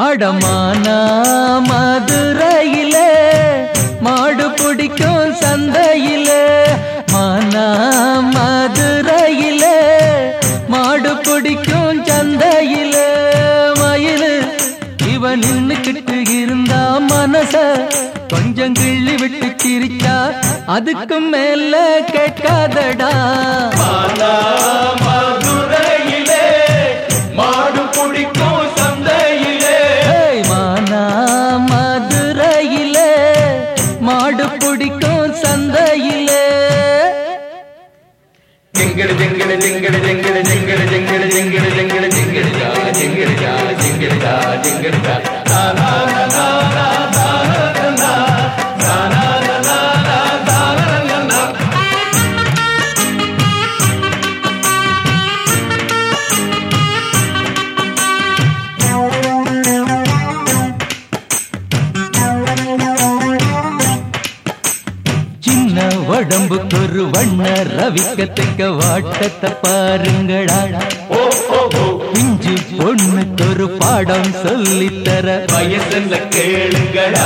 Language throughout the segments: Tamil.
அடமானா மதுரையிலே மாடு பிடிக்கும் சந்தையிலே மானா மதுரையிலே மாடு பிடிக்கும் சந்தையிலே மயிலு இவன் நின்னுக்கிட்டு இருந்தா மனச கொஞ்சம் கிள்ளி விட்டு சிரிச்சா அதுக்கு மேல கேட்காதடா மாலா மதுரையிலே மாடு பிடிக்கும் சந்தையிலே ஏய் மானா மதுரையிலே மாடு பிடிக்கும் சந்தையிலே ஜிங்கிடு ஜிங்கிடு ஜிங்கிடு ஜிங்கிடு ஜிங்கிடு ஜிங்கிடு ஜிங்கிடு ஜிங்கிடு ஜிங்கிடு ஜா ஜிங்கிடு ஜா ஜிங்கிடு ஜா ஜிங்கிடு ஜா லா லா லா லா லா லா லா லா லா லா லா லா லா லா லா லா சின்ன உடம்புக்கு ஒரு வண்ண ரவிக்கத்தக்க வாட்டத்தை பாருங்கடா ஓ ஓ ஓ பிஞ்சு பொண்ணுக்கு ஒரு பாடம் சொல்லித்தர வயசுல கேளுங்கடா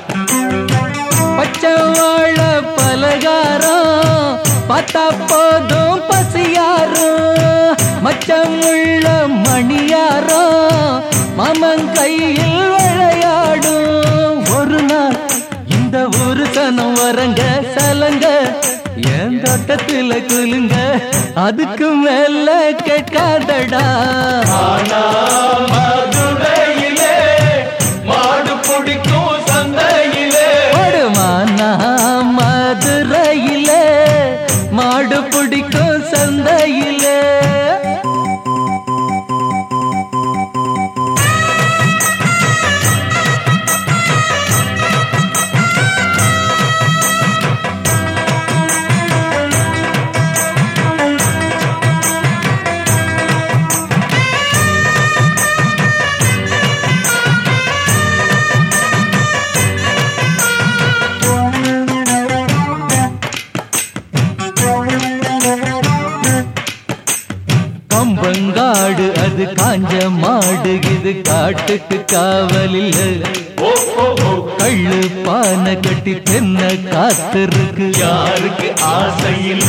பச்சை வாழ பலகாரம் பார்த்தா போதும் பசியாரும் மச்சம் உள்ள மணியாரம் மாமன் கையில் விளையாடும் ஒரு நாள் இந்த ஒரு சனம் வரங்க சலங்க என் தோட்டத்துல குலுங்க அதுக்கு மேல கேட்காதடா ஆனா மதுரையிலே மாடு பிடிக்கும் சந்தையிலே ஓடுமானா மதுரையிலே மாடு பிடிக்கும் சந்தையிலே கம்பங்காடு அது காஞ்ச மாடு இது காட்டுக்கு காவலில் ஓ ஓ ஓ கள்ளு பானை கட்டி தென்ன காத்திருக்கு யாருக்கு ஆசை இல்ல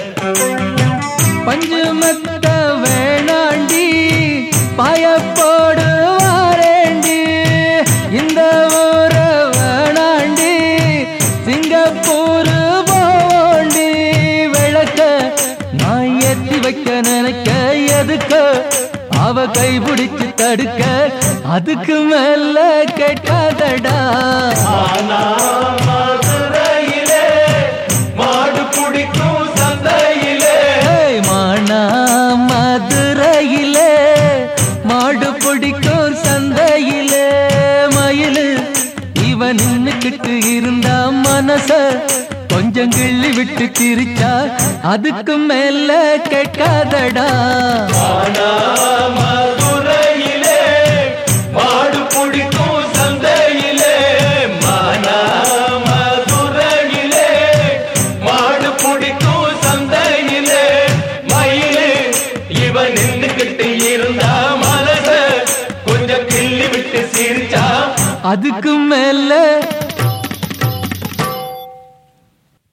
பஞ்சு மத்த வேணாண்டி பாயப்போடு வாரேண்டி இந்த ஊர வேணாண்டி சிங்கப்பூர் போண்டி விளக்க நான் ஏத்தி வைக்க நினைக்க எதுக்கு அவ கை பிடிச்சு தடுக்க அதுக்கு மேல கேட்காதடா ஆனா மதுரையிலே மாடு பிடிக்கும் சந்தையிலே ஏய் மானா மதுரையிலே மாடு பிடிக்கும் சந்தையிலே மயிலு இவன் நின்னுக்கிட்டு இருந்தா மனச கொஞ்சம் கிள்ளி விட்டு சிரிச்சா அதுக்கு மேல கேட்காதடா ஆனா மதுரையிலே மாடு பிடிக்கும் சந்தையிலே மானா மதுரையிலே மாடு பிடிக்கும் சந்தையிலே மயிலு இவன் நின்னுக்கிட்டு இருந்தா மனச கொஞ்சம் கிள்ளி விட்டு சிரிச்சா அதுக்கு மேல